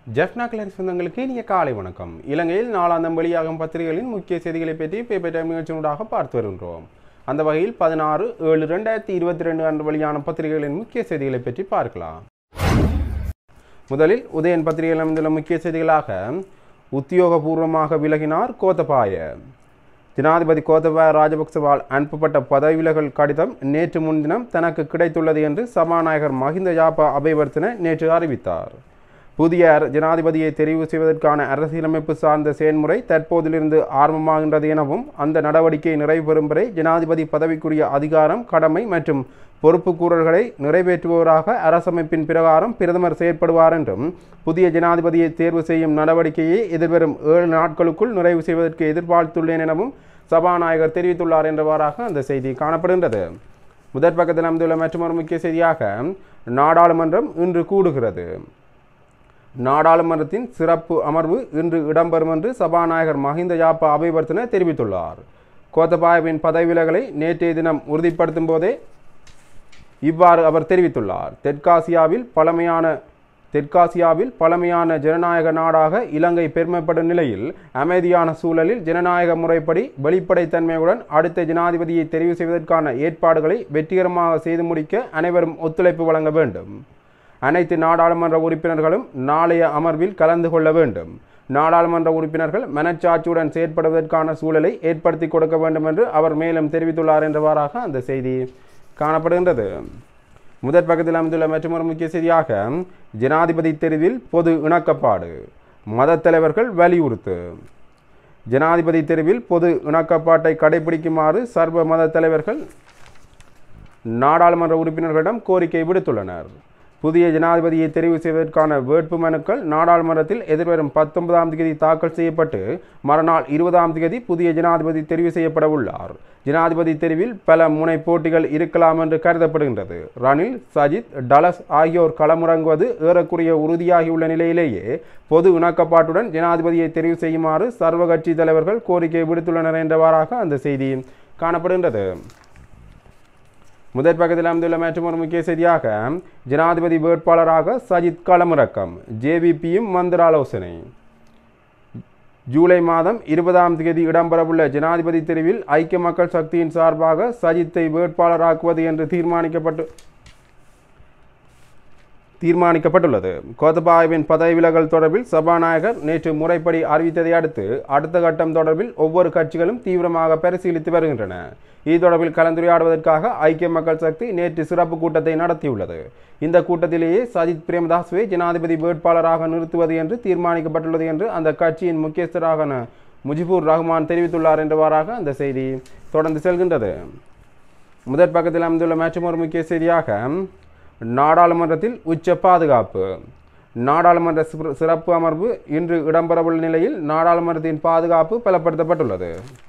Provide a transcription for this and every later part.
ஜெஃப்னா கிளர் சொந்தங்களுக்கு இனிய காலை வணக்கம் இலங்கையில் நாளாந்தம் வெளியாகும் பத்திரிகைகளின் முக்கிய செய்திகளை பற்றி பேப்பர் டைம் நிகழ்ச்சியூடாக பார்த்து வருகின்றோம் அந்த வகையில் பதினாறு ஏழு ரெண்டாயிரத்தி இருபத்தி ரெண்டு அன்று வெளியான பத்திரிகைகளின் முக்கிய செய்திகளை பற்றி பார்க்கலாம் முதலில் உதயன் பத்திரிகையில் அமைந்துள்ள முக்கிய செய்திகளாக உத்தியோகபூர்வமாக விலகினார் கோத்தபாய ஜனாதிபதி கோத்தபாய ராஜபக்சவால் அனுப்பப்பட்ட பதவி விலகல் கடிதம் நேற்று முன்தினம் தனக்கு கிடைத்துள்ளது என்று சபாநாயகர் மஹிந்த யாப்பா அபேவர்த்தன நேற்று அறிவித்தார் புதிய அர- ஜனாதிபதியை தெரிவு செய்வதற்கான அரசியலமைப்பு சார்ந்த செயல்முறை தற்போதிலிருந்து ஆரம்பமாகின்றது எனவும் அந்த நடவடிக்கை நிறைவு பெறும் வரை ஜனாதிபதி பதவிக்குரிய அதிகாரம் கடமை மற்றும் பொறுப்புக்கூறல்களை நிறைவேற்றுபவராக அரசமைப்பின் பிரகாரம் பிரதமர் செயற்படுவார் என்றும் புதிய ஜனாதிபதியை தேர்வு செய்யும் நடவடிக்கையை எதிர்வரும் ஏழு நாட்களுக்குள் நிறைவு செய்வதற்கு எதிர்பார்த்துள்ளேன் எனவும் சபாநாயகர் தெரிவித்துள்ளார் என்றவாறாக அந்த செய்தி காணப்படுகின்றது முதற் பக்கத்தில் அமைந்துள்ள மற்றொரு முக்கிய செய்தியாக நாடாளுமன்றம் இன்று கூடுகிறது நாடாளுமன்றத்தின் சிறப்பு அமர்வு இன்று இடம்பெறும் என்று சபாநாயகர் மஹிந்த யாப்பா அபிவர்த்தன தெரிவித்துள்ளார் கோத்தபாயவின் பதவி விலகலை நேற்றைய தினம் உறுதிப்படுத்தும் போதே இவ்வாறு அவர் தெரிவித்துள்ளார் தெற்காசியாவில் பழமையான தெற்காசியாவில் பழமையான ஜனநாயக நாடாக இலங்கை பெருமைப்படும் நிலையில் அமைதியான சூழலில் ஜனநாயக முறைப்படி வெளிப்படைத்தன்மையுடன் அடுத்த ஜனாதிபதியை தெரிவு செய்வதற்கான ஏற்பாடுகளை வெற்றிகரமாக செய்து முடிக்க அனைவரும் ஒத்துழைப்பு வழங்க வேண்டும் அனைத்து நாடாளுமன்ற உறுப்பினர்களும் நாளைய அமர்வில் கலந்து கொள்ள வேண்டும் நாடாளுமன்ற உறுப்பினர்கள் மனச்சாட்சியுடன் செயற்படுவதற்கான சூழலை ஏற்படுத்தி கொடுக்க வேண்டும் என்று அவர் மேலும் தெரிவித்துள்ளார் என்றவாறாக அந்த செய்தி காணப்படுகின்றது முதற் பக்கத்தில் அமைந்துள்ள மற்றொரு முக்கிய செய்தியாக ஜனாதிபதி தெரிவில் பொது இணக்கப்பாடு மதத் தலைவர்கள் வலியுறுத்து ஜனாதிபதி தெரிவில் பொது இணக்கப்பாட்டை கடைபிடிக்குமாறு சர்வ மத தலைவர்கள் நாடாளுமன்ற உறுப்பினர்களிடம் கோரிக்கை விடுத்துள்ளனர் புதிய ஜனாதிபதியை தெரிவு செய்வதற்கான வேட்பு மனுக்கள் நாடாளுமன்றத்தில் எதிர்வரும் பத்தொன்பதாம் தேதி தாக்கல் செய்யப்பட்டு மறுநாள் இருபதாம் தேதி புதிய ஜனாதிபதி தெரிவு செய்யப்பட உள்ளார் ஜனாதிபதி தெரிவில் பல முனை போட்டிகள் இருக்கலாம் என்று கருதப்படுகின்றது ரணில் சஜித் டலஸ் ஆகியோர் களமிறங்குவது ஏறக்குறைய உறுதியாகியுள்ள நிலையிலேயே பொது இணக்கப்பாட்டுடன் ஜனாதிபதியை தெரிவு செய்யுமாறு சர்வ கட்சி தலைவர்கள் கோரிக்கை விடுத்துள்ளனர் என்றவாறாக அந்த செய்தி காணப்படுகின்றது முதற் பக்கத்தில் அமைந்துள்ள மற்றொரு முக்கிய செய்தியாக ஜனாதிபதி வேட்பாளராக சஜித் களமிறக்கம் ஜேவிபியும் மந்திராலோசனை ஜூலை மாதம் இருபதாம் தேதி இடம்பெறவுள்ள ஜனாதிபதி தெரிவில் ஐக்கிய மக்கள் சக்தியின் சார்பாக சஜித்தை வேட்பாளராக்குவது என்று தீர்மானிக்கப்பட்டு தீர்மானிக்கப்பட்டுள்ளது கோத்தபாயவின் பதவி விலகல் தொடர்பில் சபாநாயகர் நேற்று முறைப்படி அறிவித்ததை அடுத்து அடுத்த கட்டம் தொடர்பில் ஒவ்வொரு கட்சிகளும் தீவிரமாக பரிசீலித்து வருகின்றன இது தொடர்பில் கலந்துரையாடுவதற்காக ஐக்கிய மக்கள் சக்தி நேற்று சிறப்பு கூட்டத்தை நடத்தியுள்ளது இந்த கூட்டத்திலேயே சஜித் பிரேமதாசுவை ஜனாதிபதி வேட்பாளராக நிறுத்துவது என்று தீர்மானிக்கப்பட்டுள்ளது என்று அந்த கட்சியின் முக்கியஸ்தராக முஜிபுர் ரஹ்மான் தெரிவித்துள்ளார் என்றவாறாக அந்த செய்தி தொடர்ந்து செல்கின்றது முதற் பக்கத்தில் அமைந்துள்ள மற்றொரு முக்கிய செய்தியாக நாடாளுமன்றத்தில் உச்ச பாதுகாப்பு நாடாளுமன்ற சிற- சிறப்பு அமர்வு இன்று இடம்பெறவுள்ள நிலையில் நாடாளுமன்றத்தின் பாதுகாப்பு பலப்படுத்தப்பட்டுள்ளது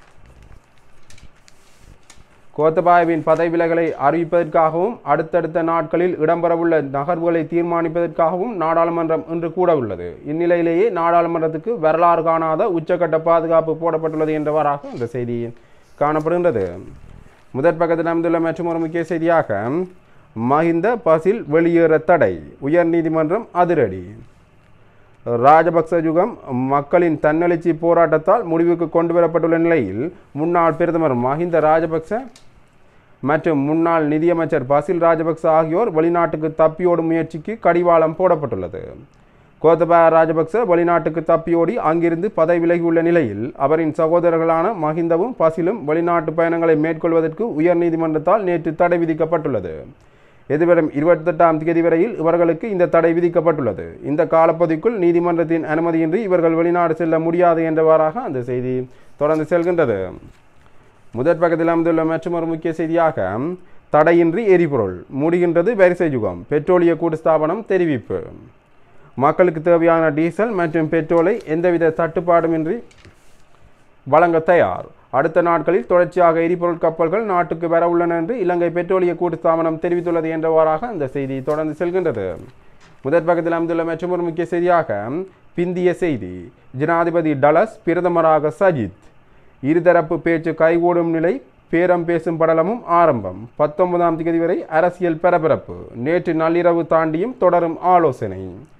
கோத்தபாயவின் பதவி விலகலை அறிவிப்பதற்காகவும் அடுத்தடுத்த நாட்களில் இடம்பெறவுள்ள நகர்வுகளை தீர்மானிப்பதற்காகவும் நாடாளுமன்றம் இன்று கூட உள்ளது இந்நிலையிலேயே நாடாளுமன்றத்துக்கு வரலாறு காணாத உச்சக்கட்ட பாதுகாப்பு போடப்பட்டுள்ளது என்றவாறாக இந்த செய்தி காணப்படுகின்றது முதற் பக்கத்தில் அமைந்துள்ள மற்றொரு முக்கிய செய்தியாக மஹிந்த பசில் வெளியேற தடை உயர்நீதிமன்றம் அதிரடி ராஜபக்ச யுகம் மக்களின் தன்னெழுச்சி போராட்டத்தால் முடிவுக்கு கொண்டு வரப்பட்டுள்ள நிலையில் முன்னாள் பிரதமர் மஹிந்த ராஜபக்ச மற்றும் முன்னாள் நிதியமைச்சர் பசில் ராஜபக்ச ஆகியோர் வெளிநாட்டுக்கு தப்பியோடும் முயற்சிக்கு கடிவாளம் போடப்பட்டுள்ளது கோத்தபாய ராஜபக்ச வெளிநாட்டுக்கு தப்பியோடி அங்கிருந்து பதவி விலகியுள்ள நிலையில் அவரின் சகோதரர்களான மஹிந்தவும் பசிலும் வெளிநாட்டு பயணங்களை மேற்கொள்வதற்கு உயர்நீதிமன்றத்தால் நேற்று தடை விதிக்கப்பட்டுள்ளது எதிர்வரும் இருபத்தெட்டாம் தேதி வரையில் இவர்களுக்கு இந்த தடை விதிக்கப்பட்டுள்ளது இந்த காலப்பகுதிக்குள் நீதிமன்றத்தின் அனுமதியின்றி இவர்கள் வெளிநாடு செல்ல முடியாது என்றவாறாக அந்த செய்தி தொடர்ந்து செல்கின்றது முதற் பக்கத்தில் அமைந்துள்ள மற்றொரு முக்கிய செய்தியாக தடையின்றி எரிபொருள் முடிகின்றது வரிசை யுகம் பெட்ரோலிய கூட்டு ஸ்தாபனம் தெரிவிப்பு மக்களுக்கு தேவையான டீசல் மற்றும் பெட்ரோலை எந்தவித தட்டுப்பாடுமின்றி வழங்க தயார் அடுத்த நாட்களில் தொடர்ச்சியாக எரிபொருள் கப்பல்கள் நாட்டுக்கு வர உள்ளன என்று இலங்கை பெட்ரோலிய கூட்டு ஸ்தாபனம் தெரிவித்துள்ளது என்றவாறாக இந்த செய்தி தொடர்ந்து செல்கின்றது முதற் பக்கத்தில் அமைந்துள்ள மற்றொரு முக்கிய செய்தியாக பிந்திய செய்தி ஜனாதிபதி டலஸ் பிரதமராக சஜித் இருதரப்பு பேச்சு கைகூடும் நிலை பேரம் பேசும் படலமும் ஆரம்பம் பத்தொன்பதாம் தேதி வரை அரசியல் பரபரப்பு நேற்று நள்ளிரவு தாண்டியும் தொடரும் ஆலோசனை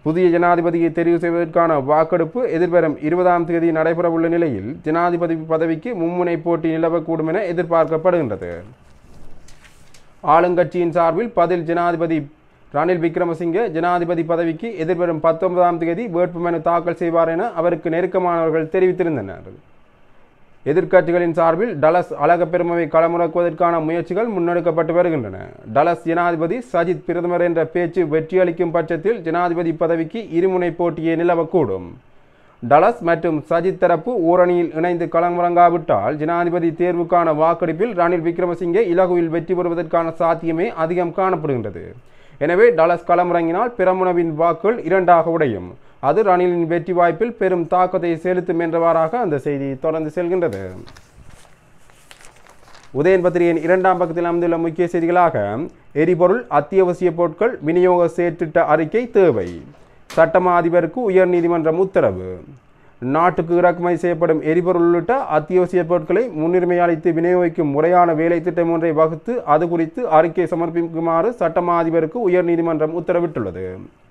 புதிய ஜனாதிபதியை தெரிவு செய்வதற்கான வாக்கெடுப்பு எதிர்வரும் இருபதாம் தேதி நடைபெறவுள்ள நிலையில் ஜனாதிபதி பதவிக்கு மும்முனை போட்டி நிலவக்கூடும் என எதிர்பார்க்கப்படுகின்றது ஆளுங்கட்சியின் சார்பில் பதில் ஜனாதிபதி ரணில் விக்ரமசிங்கே ஜனாதிபதி பதவிக்கு எதிர்வரும் பத்தொன்பதாம் தேதி வேட்புமனு தாக்கல் செய்வார் என அவருக்கு நெருக்கமானவர்கள் தெரிவித்திருந்தனர் எதிர்க்கட்சிகளின் சார்பில் டலஸ் அழகப்பெருமவை களமுறக்குவதற்கான முயற்சிகள் முன்னெடுக்கப்பட்டு வருகின்றன டலஸ் ஜனாதிபதி சஜித் பிரதமர் என்ற பேச்சு வெற்றியளிக்கும் பட்சத்தில் ஜனாதிபதி பதவிக்கு இருமுனை போட்டியே நிலவக்கூடும் டலஸ் மற்றும் சஜித் தரப்பு ஓரணியில் இணைந்து களமிறங்காவிட்டால் ஜனாதிபதி தேர்வுக்கான வாக்கெடுப்பில் ரணில் விக்ரமசிங்கே இலகுவில் வெற்றி பெறுவதற்கான சாத்தியமே அதிகம் காணப்படுகின்றது எனவே டலஸ் களமிறங்கினால் பிரமுனவின் வாக்குகள் இரண்டாக உடையும் அது ரணிலின் வெற்றி வாய்ப்பில் பெரும் தாக்கத்தை செலுத்தும் என்றவாறாக அந்த செய்தி தொடர்ந்து செல்கின்றது உதயன் பத்திரிகையின் இரண்டாம் பக்கத்தில் அமைந்துள்ள முக்கிய செய்திகளாக எரிபொருள் அத்தியாவசிய பொருட்கள் விநியோக செயற்றிட்ட அறிக்கை தேவை சட்டமா அதிபருக்கு உயர்நீதிமன்றம் உத்தரவு நாட்டுக்கு இறக்குமதி செய்யப்படும் எரிபொருள் உள்ளிட்ட அத்தியாவசிய பொருட்களை முன்னுரிமை அளித்து விநியோகிக்கும் முறையான வேலை திட்டம் ஒன்றை வகுத்து அது குறித்து அறிக்கை சமர்ப்பிக்குமாறு சட்டமா அதிபருக்கு உயர்நீதிமன்றம் உத்தரவிட்டுள்ளது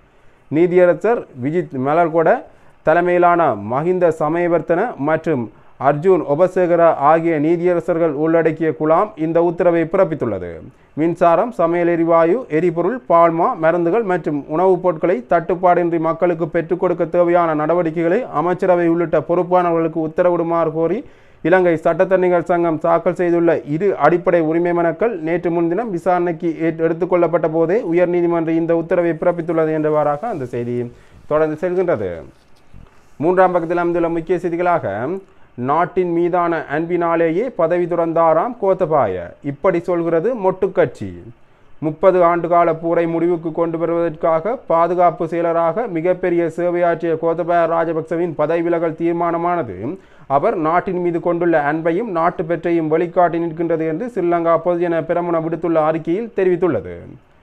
நீதியரசர் விஜித் மலர்கொட தலைமையிலான மஹிந்த சமயவர்த்தன மற்றும் அர்ஜுன் ஒபசேகர ஆகிய நீதியரசர்கள் உள்ளடக்கிய குழாம் இந்த உத்தரவை பிறப்பித்துள்ளது மின்சாரம் சமையல் எரிவாயு எரிபொருள் பால்மா மருந்துகள் மற்றும் உணவுப் பொருட்களை தட்டுப்பாடின்றி மக்களுக்கு பெற்றுக் கொடுக்க தேவையான நடவடிக்கைகளை அமைச்சரவை உள்ளிட்ட பொறுப்பானவர்களுக்கு உத்தரவிடுமாறு கோரி இலங்கை சட்டத்தரணிகள் சங்கம் தாக்கல் செய்துள்ள இரு அடிப்படை உரிமை மனுக்கள் நேற்று முன்தினம் விசாரணைக்கு ஏற்- எடுத்துக்கொள்ளப்பட்ட போதே உயர்நீதிமன்றம் இந்த உத்தரவை பிறப்பித்துள்ளது என்றவாறாக அந்த செய்தி தொடர்ந்து செல்கின்றது மூன்றாம் பக்கத்தில் அமைந்துள்ள முக்கிய செய்திகளாக நாட்டின் மீதான அன்பினாலேயே பதவி துறந்தாராம் கோத்தபாய இப்படி சொல்கிறது மொட்டுக்கட்சி முப்பது ஆண்டுகால போரை முடிவுக்கு கொண்டு வருவதற்காக பாதுகாப்பு செயலராக மிகப்பெரிய சேவையாற்றிய கோத்தபாய ராஜபக்சவின் பதவி விலகல் தீர்மானமானது அவர் நாட்டின் மீது கொண்டுள்ள அன்பையும் நாட்டு பெற்றையும் வெளிக்காட்டி நிற்கின்றது என்று ஸ்ரீலங்கா பொதுஜன பிரமுன விடுத்துள்ள அறிக்கையில் தெரிவித்துள்ளது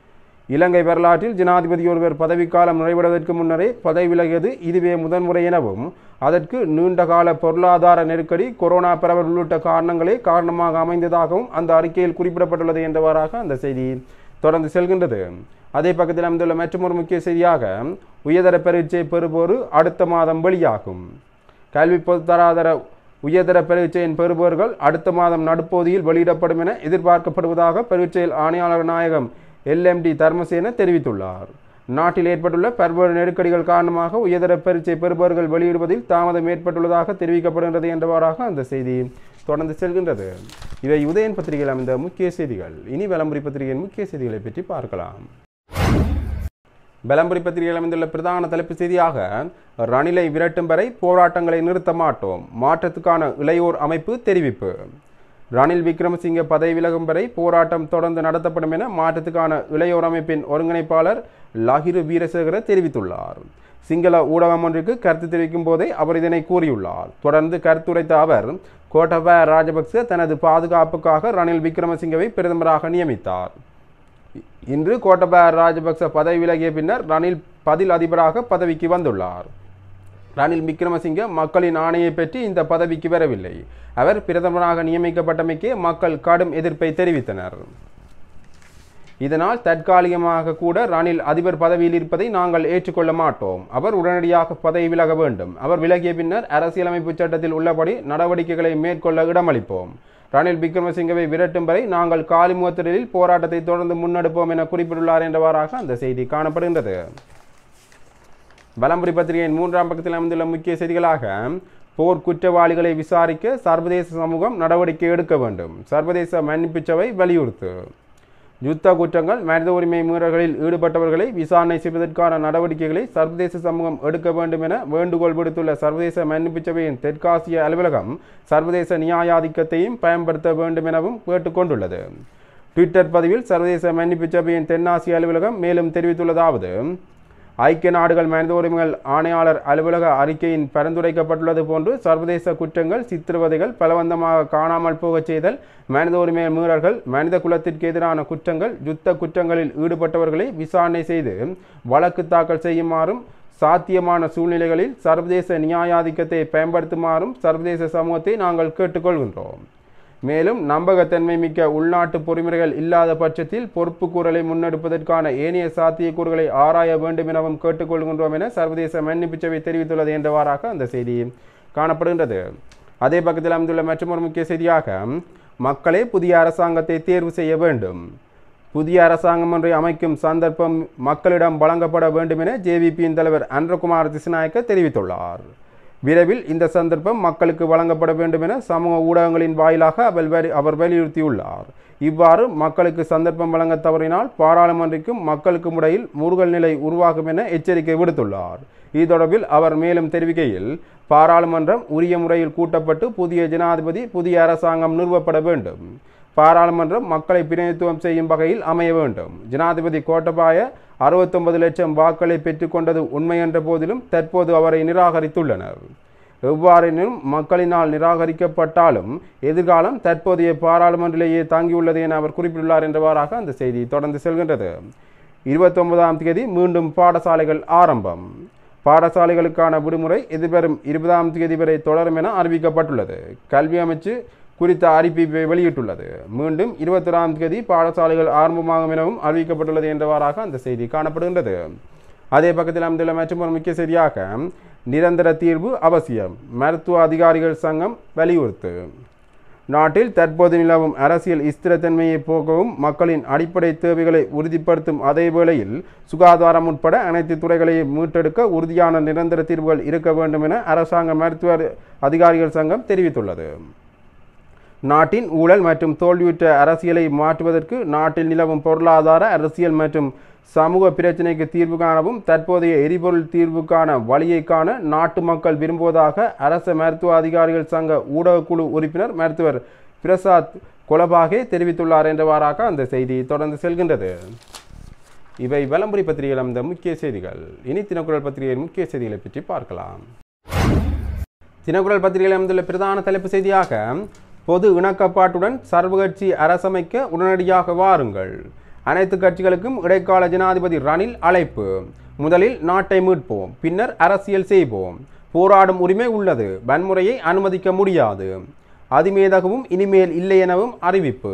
இலங்கை வரலாற்றில் ஜனாதிபதி ஒருவர் பதவிக்காலம் நிறைவடைவதற்கு முன்னரே பதவி விலகியது இதுவே முதன்முறை எனவும் அதற்கு நீண்டகால பொருளாதார நெருக்கடி கொரோனா பரவல் உள்ளிட்ட காரணங்களே காரணமாக அமைந்ததாகவும் அந்த அறிக்கையில் குறிப்பிடப்பட்டுள்ளது என்றவாறாக அந்த செய்தி தொடர்ந்து செல்கின்றது அதே பக்கத்தில் அமைந்துள்ள மற்றொரு முக்கிய செய்தியாக உயர்தர பரீட்சை பெறுவோர் அடுத்த மாதம் வெளியாகும் கல்வி பொதுத்தராதர உயர்தர பரீட்சையின் பெறுபவர்கள் அடுத்த மாதம் நடுப்பகுதியில் வெளியிடப்படும் என எதிர்பார்க்கப்படுவதாக பரீட்சையில் ஆணையாளர் நாயகம் எல்எம்டி தர்மசேன தெரிவித்துள்ளார் நாட்டில் ஏற்பட்டுள்ள பல்வேறு நெருக்கடிகள் காரணமாக உயர்தர பரீட்சை பெறுபவர்கள் வெளியிடுவதில் தாமதம் ஏற்பட்டுள்ளதாக தெரிவிக்கப்படுகின்றது என்றவாறாக அந்த செய்தி தொடர்ந்து செல்கின்றது இவை உதயன் பத்திரிகையில் அமைந்த முக்கிய செய்திகள் இனி விளம்பரி பத்திரிகையின் முக்கிய செய்திகளை பற்றி பார்க்கலாம் பெலம்புரி பத்திரிகையில் அமைந்துள்ள பிரதான தலைப்பு செய்தியாக ரணிலை விரட்டும் வரை போராட்டங்களை நிறுத்த மாட்டோம் மாற்றத்துக்கான இளையோர் அமைப்பு தெரிவிப்பு ரணில் விக்ரமசிங்க பதவி விலகும் வரை போராட்டம் தொடர்ந்து நடத்தப்படும் என மாற்றத்துக்கான இளையோர் அமைப்பின் ஒருங்கிணைப்பாளர் லஹிரு வீரசேகர தெரிவித்துள்ளார் சிங்கள ஊடகம் ஒன்றுக்கு கருத்து தெரிவிக்கும் போதே அவர் இதனை கூறியுள்ளார் தொடர்ந்து கருத்துரைத்த அவர் கோட்டபய ராஜபக்ச தனது பாதுகாப்புக்காக ரணில் விக்ரமசிங்கவை பிரதமராக நியமித்தார் இன்று கோட்டபய ராஜபக்ச பதவி விலகிய பின்னர் ரணில் பதில் அதிபராக பதவிக்கு வந்துள்ளார் ரணில் விக்ரமசிங்க மக்களின் ஆணையை பெற்று இந்த பதவிக்கு வரவில்லை அவர் பிரதமராக நியமிக்கப்பட்டமைக்கே மக்கள் கடும் எதிர்ப்பை தெரிவித்தனர் இதனால் தற்காலிகமாக கூட ரணில் அதிபர் பதவியில் இருப்பதை நாங்கள் ஏற்றுக்கொள்ள மாட்டோம் அவர் உடனடியாக பதவி விலக வேண்டும் அவர் விலகிய பின்னர் அரசியலமைப்பு சட்டத்தில் உள்ளபடி நடவடிக்கைகளை மேற்கொள்ள இடமளிப்போம் ரணில் விக்ரமசிங்கவை விரட்டும் வரை நாங்கள் காலிமுகத்திடலில் போராட்டத்தை தொடர்ந்து முன்னெடுப்போம் என குறிப்பிட்டுள்ளார் என்றவாறாக அந்த செய்தி காணப்படுகின்றது பலம்புரி பத்திரிகையின் மூன்றாம் பக்கத்தில் அமைந்துள்ள முக்கிய செய்திகளாக போர் குற்றவாளிகளை விசாரிக்க சர்வதேச சமூகம் நடவடிக்கை எடுக்க வேண்டும் சர்வதேச மன்னிப்பு சபை வலியுறுத்து யுத்த குற்றங்கள் மனித உரிமை மீறல்களில் ஈடுபட்டவர்களை விசாரணை செய்வதற்கான நடவடிக்கைகளை சர்வதேச சமூகம் எடுக்க வேண்டும் என வேண்டுகோள் விடுத்துள்ள சர்வதேச மன்னிப்பு சபையின் தெற்காசிய அலுவலகம் சர்வதேச நியாயாதிக்கத்தையும் பயன்படுத்த வேண்டும் எனவும் கேட்டுக்கொண்டுள்ளது ட்விட்டர் பதிவில் சர்வதேச மன்னிப்பு சபையின் தென்னாசிய அலுவலகம் மேலும் தெரிவித்துள்ளதாவது ஐக்கிய நாடுகள் மனித உரிமைகள் ஆணையாளர் அலுவலக அறிக்கையின் பரிந்துரைக்கப்பட்டுள்ளது போன்று சர்வதேச குற்றங்கள் சித்திரவதைகள் பலவந்தமாக காணாமல் போகச் செய்தல் மனித உரிமை மீறல்கள் மனித குலத்திற்கு எதிரான குற்றங்கள் யுத்த குற்றங்களில் ஈடுபட்டவர்களை விசாரணை செய்து வழக்கு தாக்கல் செய்யுமாறும் சாத்தியமான சூழ்நிலைகளில் சர்வதேச நியாயாதிக்கத்தை பயன்படுத்துமாறும் சர்வதேச சமூகத்தை நாங்கள் கேட்டுக்கொள்கின்றோம் மேலும் நம்பகத்தன்மை மிக்க உள்நாட்டு பொறிமுறைகள் இல்லாத பட்சத்தில் பொறுப்பு கூறலை முன்னெடுப்பதற்கான ஏனைய சாத்தியக்கூறுகளை ஆராய வேண்டும் எனவும் கேட்டுக்கொள்கின்றோம் என சர்வதேச மன்னிப்பு சபை தெரிவித்துள்ளது என்றவாறாக அந்த செய்தி காணப்படுகின்றது அதே பக்கத்தில் அமைந்துள்ள மற்றொரு முக்கிய செய்தியாக மக்களே புதிய அரசாங்கத்தை தேர்வு செய்ய வேண்டும் புதிய அரசாங்கம் ஒன்றை அமைக்கும் சந்தர்ப்பம் மக்களிடம் வழங்கப்பட வேண்டும் என ஜேவிபியின் தலைவர் அன்றகுமார் திசுநாயக்க தெரிவித்துள்ளார் விரைவில் இந்த சந்தர்ப்பம் மக்களுக்கு வழங்கப்பட வேண்டும் என சமூக ஊடகங்களின் வாயிலாக அவர் வலி- அவர் வலியுறுத்தியுள்ளார் இவ்வாறு மக்களுக்கு சந்தர்ப்பம் வழங்க தவறினால் பாராளுமன்றிற்கும் மக்களுக்கும் இடையில் முருகல் நிலை உருவாகும் என எச்சரிக்கை விடுத்துள்ளார் இது தொடர்பில் அவர் மேலும் தெரிவிக்கையில் பாராளுமன்றம் உரிய முறையில் கூட்டப்பட்டு புதிய ஜனாதிபதி புதிய அரசாங்கம் நிறுவப்பட வேண்டும் பாராளுமன்றம் மக்களை பிரதிநிதித்துவம் செய்யும் வகையில் அமைய வேண்டும் ஜனாதிபதி கோட்டபாய அறுபத்தொன்பது லட்சம் வாக்களை பெற்றுக்கொண்டது உண்மை என்ற போதிலும் தற்போது அவரை நிராகரித்துள்ளனர் எவ்வாறெனினும் மக்களினால் நிராகரிக்கப்பட்டாலும் எதிர்காலம் தற்போதைய பாராளுமன்றிலேயே தாங்கியுள்ளது என அவர் குறிப்பிட்டுள்ளார் என்றவாறாக அந்த செய்தி தொடர்ந்து செல்கின்றது இருபத்தொன்பதாம் தேதி மீண்டும் பாடசாலைகள் ஆரம்பம் பாடசாலைகளுக்கான விடுமுறை எதிர்வரும் இருபதாம் தேதி வரை தொடரும் என அறிவிக்கப்பட்டுள்ளது கல்வி அமைச்சு குறித்த அறிவிப்பை வெளியிட்டுள்ளது மீண்டும் இருபத்தொராம் தேதி பாடசாலைகள் ஆரம்பமாகும் எனவும் அறிவிக்கப்பட்டுள்ளது என்றவாறாக அந்த செய்தி காணப்படுகின்றது அதே பக்கத்தில் அமைந்துள்ள மற்றும் ஒரு முக்கிய செய்தியாக நிரந்தர தீர்வு அவசியம் மருத்துவ அதிகாரிகள் சங்கம் வலியுறுத்து நாட்டில் தற்போது நிலவும் அரசியல் ஸ்திரத்தன்மையை போக்கவும் மக்களின் அடிப்படை தேவைகளை உறுதிப்படுத்தும் அதே வேளையில் சுகாதாரம் உட்பட அனைத்து துறைகளையும் மீட்டெடுக்க உறுதியான நிரந்தர தீர்வுகள் இருக்க வேண்டும் என அரசாங்க மருத்துவ அதிகாரிகள் சங்கம் தெரிவித்துள்ளது நாட்டின் ஊழல் மற்றும் தோல்வியுற்ற அரசியலை மாற்றுவதற்கு நாட்டில் நிலவும் பொருளாதார அரசியல் மற்றும் சமூக பிரச்சினைக்கு தீர்வு காணவும் தற்போதைய எரிபொருள் தீர்வுக்கான வழியை காண நாட்டு மக்கள் விரும்புவதாக அரச மருத்துவ அதிகாரிகள் சங்க ஊடகக்குழு உறுப்பினர் மருத்துவர் பிரசாத் கொலபாகே தெரிவித்துள்ளார் என்றவாறாக அந்த செய்தி தொடர்ந்து செல்கின்றது இவை வலம்புரி பத்திரிகையில் அமைந்த முக்கிய செய்திகள் இனி தினக்குரல் பத்திரிகையின் முக்கிய செய்திகளை பற்றி பார்க்கலாம் தினக்குரல் பத்திரிகையில் அமைந்துள்ள பிரதான தலைப்பு செய்தியாக பொது இணக்கப்பாட்டுடன் சர்வகட்சி அரசமைக்க உடனடியாக வாருங்கள் அனைத்து கட்சிகளுக்கும் இடைக்கால ஜனாதிபதி ரணில் அழைப்பு முதலில் நாட்டை மீட்போம் பின்னர் அரசியல் செய்வோம் போராடும் உரிமை உள்ளது வன்முறையை அனுமதிக்க முடியாது அதிமேதகவும் இனிமேல் இல்லை எனவும் அறிவிப்பு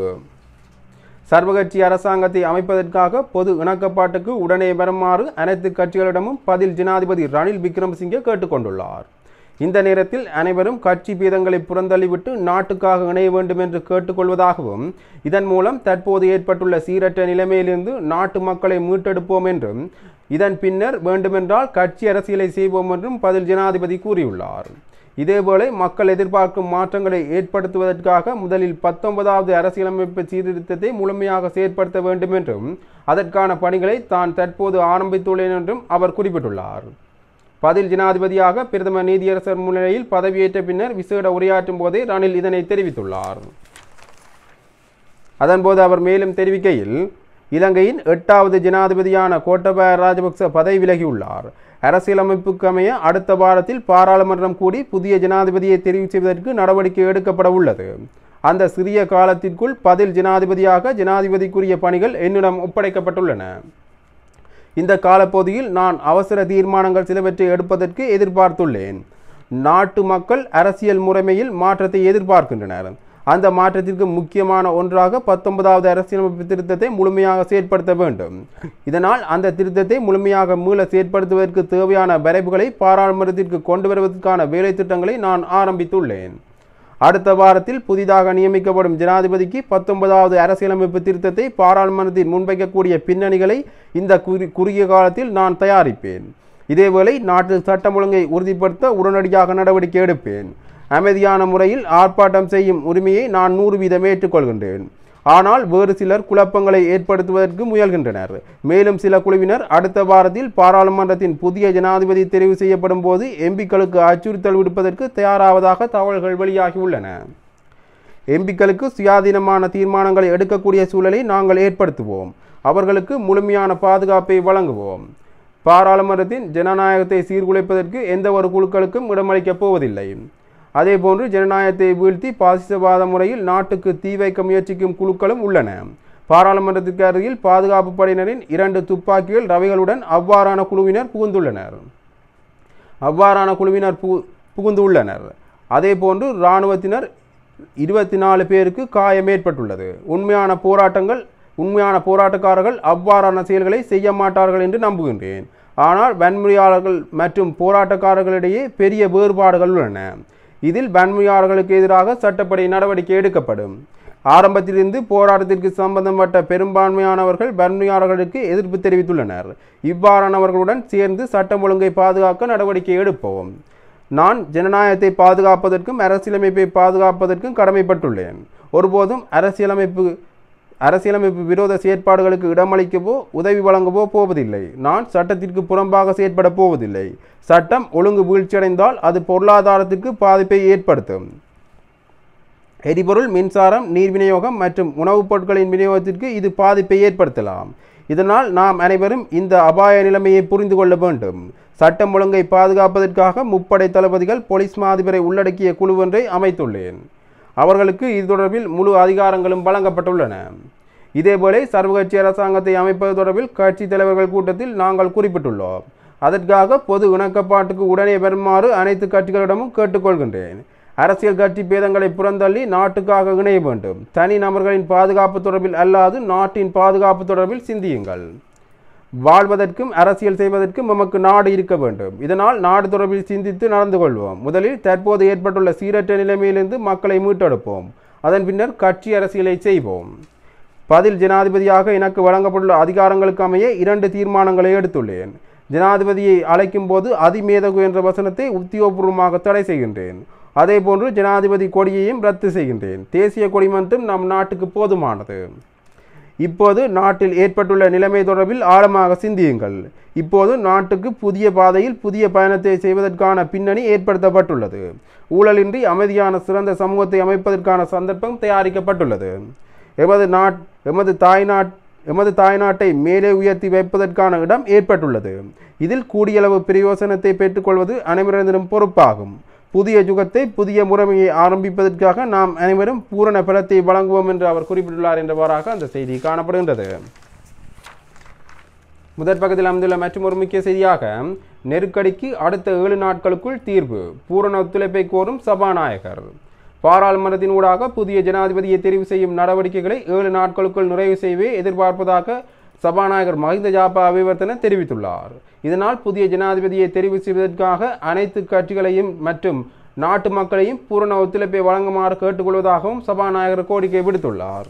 சர்வகட்சி அரசாங்கத்தை அமைப்பதற்காக பொது இணக்கப்பாட்டுக்கு உடனே வருமாறு அனைத்து கட்சிகளிடமும் பதில் ஜனாதிபதி ரணில் விக்ரமசிங்கே கேட்டுக்கொண்டுள்ளார் இந்த நேரத்தில் அனைவரும் கட்சி பீதங்களை புறந்தள்ளிவிட்டு நாட்டுக்காக இணைய வேண்டும் என்று கேட்டுக்கொள்வதாகவும் இதன் மூலம் தற்போது ஏற்பட்டுள்ள சீரற்ற நிலைமையிலிருந்து நாட்டு மக்களை மீட்டெடுப்போம் என்றும் இதன் பின்னர் வேண்டுமென்றால் கட்சி அரசியலை செய்வோம் என்றும் பதில் ஜனாதிபதி கூறியுள்ளார் இதேவேளை மக்கள் எதிர்பார்க்கும் மாற்றங்களை ஏற்படுத்துவதற்காக முதலில் பத்தொன்பதாவது அரசியலமைப்பு சீர்திருத்தத்தை முழுமையாக செயற்படுத்த வேண்டும் என்றும் அதற்கான பணிகளை தான் தற்போது ஆரம்பித்துள்ளேன் என்றும் அவர் குறிப்பிட்டுள்ளார் பதில் ஜனாதிபதியாக பிரதமர் நீதியரசர் முன்னிலையில் பதவியேற்ற பின்னர் விசேட உரையாற்றும் போதே ரணில் இதனை தெரிவித்துள்ளார் அதன்போது அவர் மேலும் தெரிவிக்கையில் இலங்கையின் எட்டாவது ஜனாதிபதியான கோட்டபாய ராஜபக்ச பதவி விலகியுள்ளார் அரசியலமைப்புக்கு அமைய அடுத்த வாரத்தில் பாராளுமன்றம் கூடி புதிய ஜனாதிபதியை தெரிவு செய்வதற்கு நடவடிக்கை எடுக்கப்பட உள்ளது அந்த சிறிய காலத்திற்குள் பதில் ஜனாதிபதியாக ஜனாதிபதிக்குரிய பணிகள் என்னிடம் ஒப்படைக்கப்பட்டுள்ளன இந்த காலப்பகுதியில் நான் அவசர தீர்மானங்கள் சிலவற்றை எடுப்பதற்கு எதிர்பார்த்துள்ளேன் நாட்டு மக்கள் அரசியல் முறைமையில் மாற்றத்தை எதிர்பார்க்கின்றனர் அந்த மாற்றத்திற்கு முக்கியமான ஒன்றாக பத்தொன்பதாவது அரசியலமைப்பு திருத்தத்தை முழுமையாக செயற்படுத்த வேண்டும் இதனால் அந்த திருத்தத்தை முழுமையாக மீள செயற்படுத்துவதற்கு தேவையான வரைவுகளை பாராளுமன்றத்திற்கு கொண்டு வருவதற்கான வேலை திட்டங்களை நான் ஆரம்பித்துள்ளேன் அடுத்த வாரத்தில் புதிதாக நியமிக்கப்படும் ஜனாதிபதிக்கு பத்தொன்பதாவது அரசியலமைப்பு திருத்தத்தை பாராளுமன்றத்தில் முன்வைக்கக்கூடிய பின்னணிகளை இந்த குறி குறுகிய காலத்தில் நான் தயாரிப்பேன் இதேவேளை நாட்டில் சட்டம் ஒழுங்கை உறுதிப்படுத்த உடனடியாக நடவடிக்கை எடுப்பேன் அமைதியான முறையில் ஆர்ப்பாட்டம் செய்யும் உரிமையை நான் நூறு வீதம் ஏற்றுக்கொள்கின்றேன் ஆனால் வேறு சிலர் குழப்பங்களை ஏற்படுத்துவதற்கு முயல்கின்றனர் மேலும் சில குழுவினர் அடுத்த வாரத்தில் பாராளுமன்றத்தின் புதிய ஜனாதிபதி தெரிவு செய்யப்படும் போது எம்பிக்களுக்கு அச்சுறுத்தல் விடுப்பதற்கு தயாராவதாக தகவல்கள் வெளியாகியுள்ளன எம்பிக்களுக்கு சுயாதீனமான தீர்மானங்களை எடுக்கக்கூடிய சூழலை நாங்கள் ஏற்படுத்துவோம் அவர்களுக்கு முழுமையான பாதுகாப்பை வழங்குவோம் பாராளுமன்றத்தின் ஜனநாயகத்தை சீர்குலைப்பதற்கு எந்த ஒரு குழுக்களுக்கும் இடமளிக்கப் போவதில்லை அதேபோன்று ஜனநாயகத்தை வீழ்த்தி பாசிசவாத முறையில் நாட்டுக்கு தீ வைக்க முயற்சிக்கும் குழுக்களும் உள்ளன பாராளுமன்றத்திற்கு அருகில் பாதுகாப்பு படையினரின் இரண்டு துப்பாக்கிகள் ரவைகளுடன் அவ்வாறான குழுவினர் புகுந்துள்ளனர் அவ்வாறான குழுவினர் பு புகுந்துள்ளனர் அதேபோன்று இராணுவத்தினர் இருபத்தி நாலு பேருக்கு காயம் ஏற்பட்டுள்ளது உண்மையான போராட்டங்கள் உண்மையான போராட்டக்காரர்கள் அவ்வாறான செயல்களை செய்ய மாட்டார்கள் என்று நம்புகின்றேன் ஆனால் வன்முறையாளர்கள் மற்றும் போராட்டக்காரர்களிடையே பெரிய வேறுபாடுகள் உள்ளன இதில் வன்முறையாளர்களுக்கு எதிராக சட்டப்படி நடவடிக்கை எடுக்கப்படும் ஆரம்பத்திலிருந்து போராட்டத்திற்கு சம்பந்தப்பட்ட பெரும்பான்மையானவர்கள் வன்முறையாளர்களுக்கு எதிர்ப்பு தெரிவித்துள்ளனர் இவ்வாறானவர்களுடன் சேர்ந்து சட்டம் ஒழுங்கை பாதுகாக்க நடவடிக்கை எடுப்போம் நான் ஜனநாயகத்தை பாதுகாப்பதற்கும் அரசியலமைப்பை பாதுகாப்பதற்கும் கடமைப்பட்டுள்ளேன் ஒருபோதும் அரசியலமைப்பு அரசியலமைப்பு விரோத செயற்பாடுகளுக்கு இடமளிக்கவோ உதவி வழங்கவோ போவதில்லை நான் சட்டத்திற்கு புறம்பாக செயற்பட போவதில்லை சட்டம் ஒழுங்கு வீழ்ச்சியடைந்தால் அது பொருளாதாரத்திற்கு பாதிப்பை ஏற்படுத்தும் எரிபொருள் மின்சாரம் நீர் விநியோகம் மற்றும் உணவுப் பொருட்களின் விநியோகத்திற்கு இது பாதிப்பை ஏற்படுத்தலாம் இதனால் நாம் அனைவரும் இந்த அபாய நிலைமையை புரிந்து கொள்ள வேண்டும் சட்டம் ஒழுங்கை பாதுகாப்பதற்காக முப்படை தளபதிகள் போலீஸ் மாதிபரை உள்ளடக்கிய குழு ஒன்றை அமைத்துள்ளேன் அவர்களுக்கு இது தொடர்பில் முழு அதிகாரங்களும் வழங்கப்பட்டுள்ளன இதேபோல சர்வகட்சி அரசாங்கத்தை அமைப்பது தொடர்பில் கட்சி தலைவர்கள் கூட்டத்தில் நாங்கள் குறிப்பிட்டுள்ளோம் அதற்காக பொது இணக்கப்பாட்டுக்கு உடனே வருமாறு அனைத்து கட்சிகளிடமும் கேட்டுக்கொள்கின்றேன் அரசியல் கட்சி பேதங்களை புறந்தள்ளி நாட்டுக்காக இணைய வேண்டும் தனி நபர்களின் பாதுகாப்பு தொடர்பில் அல்லாது நாட்டின் பாதுகாப்பு தொடர்பில் சிந்தியுங்கள் வாழ்வதற்கும் அரசியல் செய்வதற்கும் நமக்கு நாடு இருக்க வேண்டும் இதனால் நாடு தொடர்பில் சிந்தித்து நடந்து கொள்வோம் முதலில் தற்போது ஏற்பட்டுள்ள சீரற்ற நிலைமையிலிருந்து மக்களை மீட்டெடுப்போம் அதன் பின்னர் கட்சி அரசியலை செய்வோம் பதில் ஜனாதிபதியாக எனக்கு வழங்கப்பட்டுள்ள அதிகாரங்களுக்கு அமைய இரண்டு தீர்மானங்களை எடுத்துள்ளேன் ஜனாதிபதியை அழைக்கும் போது அதிமேதகு என்ற வசனத்தை உத்தியோகபூர்வமாக தடை செய்கின்றேன் அதேபோன்று ஜனாதிபதி கொடியையும் ரத்து செய்கின்றேன் தேசிய கொடி மட்டும் நம் நாட்டுக்கு போதுமானது இப்போது நாட்டில் ஏற்பட்டுள்ள நிலைமை தொடர்பில் ஆழமாக சிந்தியுங்கள் இப்போது நாட்டுக்கு புதிய பாதையில் புதிய பயணத்தை செய்வதற்கான பின்னணி ஏற்படுத்தப்பட்டுள்ளது ஊழலின்றி அமைதியான சிறந்த சமூகத்தை அமைப்பதற்கான சந்தர்ப்பம் தயாரிக்கப்பட்டுள்ளது எமது நாட் எமது தாய்நாட் எமது தாய்நாட்டை மேலே உயர்த்தி வைப்பதற்கான இடம் ஏற்பட்டுள்ளது இதில் கூடியளவு பிரயோசனத்தை பெற்றுக்கொள்வது அனைவரிடம் பொறுப்பாகும் புதிய யுகத்தை புதிய முறைமையை ஆரம்பிப்பதற்காக நாம் அனைவரும் பூரண பலத்தை வழங்குவோம் என்று அவர் குறிப்பிட்டுள்ளார் என்றவாறாக அந்த செய்தி காணப்படுகின்றது முதற் பக்கத்தில் அமைந்துள்ள மற்றும் ஒரு முக்கிய செய்தியாக நெருக்கடிக்கு அடுத்த ஏழு நாட்களுக்குள் தீர்வு பூரண ஒத்துழைப்பை கோரும் சபாநாயகர் பாராளுமன்றத்தின் ஊடாக புதிய ஜனாதிபதியை தெரிவு செய்யும் நடவடிக்கைகளை ஏழு நாட்களுக்குள் நிறைவு செய்வே எதிர்பார்ப்பதாக சபாநாயகர் மஹிந்த ஜாபா அபிவர்த்தன தெரிவித்துள்ளார் இதனால் புதிய ஜனாதிபதியை தெரிவு செய்வதற்காக அனைத்து கட்சிகளையும் மற்றும் நாட்டு மக்களையும் பூரண ஒத்துழைப்பை வழங்குமாறு கேட்டுக்கொள்வதாகவும் சபாநாயகர் கோரிக்கை விடுத்துள்ளார்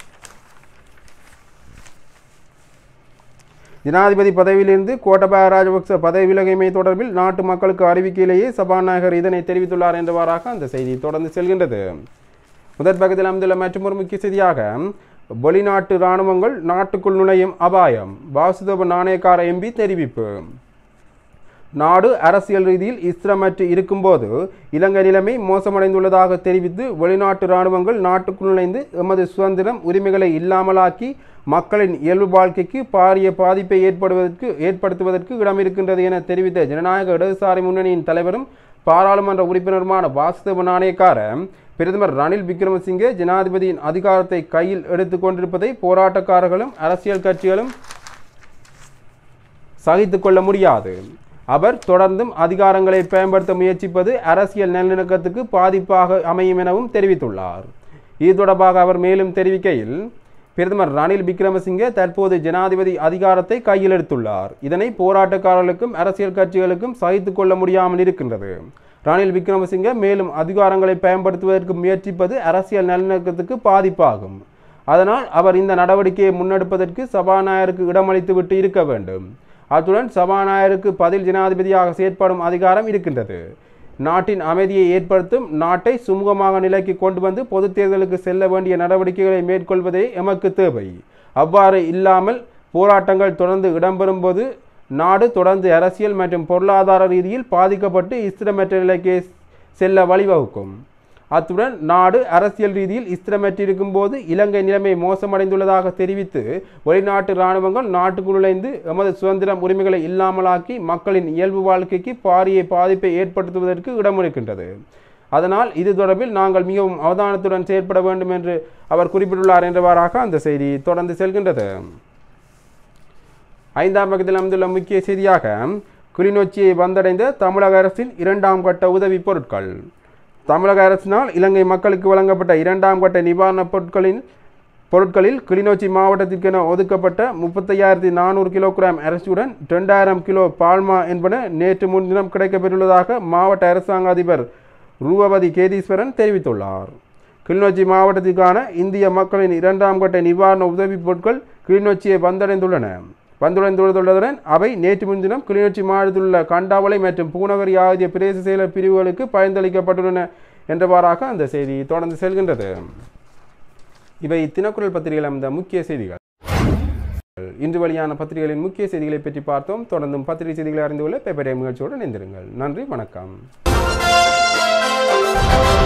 ஜனாதிபதி பதவியிலிருந்து கோட்டபாய ராஜபக்ச பதவி விலகைமை தொடர்பில் நாட்டு மக்களுக்கு அறிவிக்கையிலேயே சபாநாயகர் இதனை தெரிவித்துள்ளார் என்றவாறாக அந்த செய்தி தொடர்ந்து செல்கின்றது முதற் பக்கத்தில் அமைந்துள்ள மற்றொரு முக்கிய செய்தியாக வெளிநாட்டு இராணுவங்கள் நாட்டுக்குள் நுழையும் அபாயம் வாசுதேவ நாணயக்கார எம்பி தெரிவிப்பு நாடு அரசியல் ரீதியில் ஸ்திரமற்று இருக்கும்போது இலங்கை நிலைமை மோசமடைந்துள்ளதாக தெரிவித்து வெளிநாட்டு இராணுவங்கள் நாட்டுக்குள் நுழைந்து எமது சுதந்திரம் உரிமைகளை இல்லாமலாக்கி மக்களின் இயல்பு வாழ்க்கைக்கு பாரிய பாதிப்பை ஏற்படுவதற்கு ஏற்படுத்துவதற்கு இடம் இருக்கின்றது என தெரிவித்த ஜனநாயக இடதுசாரி முன்னணியின் தலைவரும் பாராளுமன்ற உறுப்பினருமான வாசுதேவ நாணயக்கார பிரதமர் ரணில் விக்ரமசிங்கே ஜனாதிபதியின் அதிகாரத்தை கையில் எடுத்துக் கொண்டிருப்பதை போராட்டக்காரர்களும் அரசியல் கட்சிகளும் சகித்துக் கொள்ள முடியாது அவர் தொடர்ந்தும் அதிகாரங்களை பயன்படுத்த முயற்சிப்பது அரசியல் நல்லிணக்கத்துக்கு பாதிப்பாக அமையும் எனவும் தெரிவித்துள்ளார் இது தொடர்பாக அவர் மேலும் தெரிவிக்கையில் பிரதமர் ரணில் விக்ரமசிங்கே தற்போது ஜனாதிபதி அதிகாரத்தை கையில் எடுத்துள்ளார் இதனை போராட்டக்காரர்களுக்கும் அரசியல் கட்சிகளுக்கும் சகித்துக் கொள்ள முடியாமல் இருக்கின்றது ரணில் விக்ரமசிங்கே மேலும் அதிகாரங்களை பயன்படுத்துவதற்கு முயற்சிப்பது அரசியல் நல்லிணக்கத்துக்கு பாதிப்பாகும் அதனால் அவர் இந்த நடவடிக்கையை முன்னெடுப்பதற்கு சபாநாயகருக்கு இடமளித்துவிட்டு இருக்க வேண்டும் அத்துடன் சபாநாயகருக்கு பதில் ஜனாதிபதியாக செயற்படும் அதிகாரம் இருக்கின்றது நாட்டின் அமைதியை ஏற்படுத்தும் நாட்டை சுமூகமாக நிலைக்கு கொண்டு வந்து பொது தேர்தலுக்கு செல்ல வேண்டிய நடவடிக்கைகளை மேற்கொள்வதே எமக்கு தேவை அவ்வாறு இல்லாமல் போராட்டங்கள் தொடர்ந்து இடம்பெறும்போது நாடு தொடர்ந்து அரசியல் மற்றும் பொருளாதார ரீதியில் பாதிக்கப்பட்டு ஸ்திரமற்ற நிலைக்கு செல்ல வழிவகுக்கும் அத்துடன் நாடு அரசியல் ரீதியில் ஸ்திரமற்றிருக்கும் போது இலங்கை நிலைமை மோசமடைந்துள்ளதாக தெரிவித்து வெளிநாட்டு இராணுவங்கள் நாட்டுக்குள் நுழைந்து எமது சுதந்திரம் உரிமைகளை இல்லாமலாக்கி மக்களின் இயல்பு வாழ்க்கைக்கு பாரிய பாதிப்பை ஏற்படுத்துவதற்கு இடமளிக்கின்றது அதனால் இது தொடர்பில் நாங்கள் மிகவும் அவதானத்துடன் செயற்பட வேண்டும் என்று அவர் குறிப்பிட்டுள்ளார் என்றவாறாக அந்த செய்தி தொடர்ந்து செல்கின்றது ஐந்தாம் பக்கத்தில் அமைந்துள்ள முக்கிய செய்தியாக கிளிநொச்சியை வந்தடைந்த தமிழக அரசின் இரண்டாம் கட்ட உதவி பொருட்கள் தமிழக அரசினால் இலங்கை மக்களுக்கு வழங்கப்பட்ட இரண்டாம் கட்ட நிவாரணப் பொருட்களின் பொருட்களில் கிளிநொச்சி மாவட்டத்திற்கென ஒதுக்கப்பட்ட முப்பத்தையாயிரத்தி நானூறு கிலோகிராம் அரிசியுடன் ரெண்டாயிரம் கிலோ பால்மா என்பன நேற்று முன்தினம் கிடைக்கப்பெற்றுள்ளதாக மாவட்ட அரசாங்க அதிபர் ரூபவதி கேதீஸ்வரன் தெரிவித்துள்ளார் கிளிநொச்சி மாவட்டத்திற்கான இந்திய மக்களின் இரண்டாம் கட்ட நிவாரண உதவிப் பொருட்கள் கிளிநொச்சியை வந்தடைந்துள்ளன வந்துள்ளதுடன் அவை நேற்று முன்தினம் கிளிநொச்சி மாவட்டத்தில் உள்ள கண்டாவளை மற்றும் பூநகரி ஆகிய பிரதேச செயலர் பிரிவுகளுக்கு பயன்பளிக்கப்பட்டுள்ளன என்றவாறாக அந்த செய்தி தொடர்ந்து செல்கின்றது இவை தினக்குரல் பத்திரிகையில் அமைந்த முக்கிய செய்திகள் இன்று வெளியான பத்திரிகைகளின் முக்கிய செய்திகளை பற்றி பார்த்தோம் தொடர்ந்தும் பத்திரிகை செய்திகளை அறிந்து கொள்ள பேப்பர் டைம் நிகழ்ச்சியோடு இணைந்திருங்கள் நன்றி வணக்கம்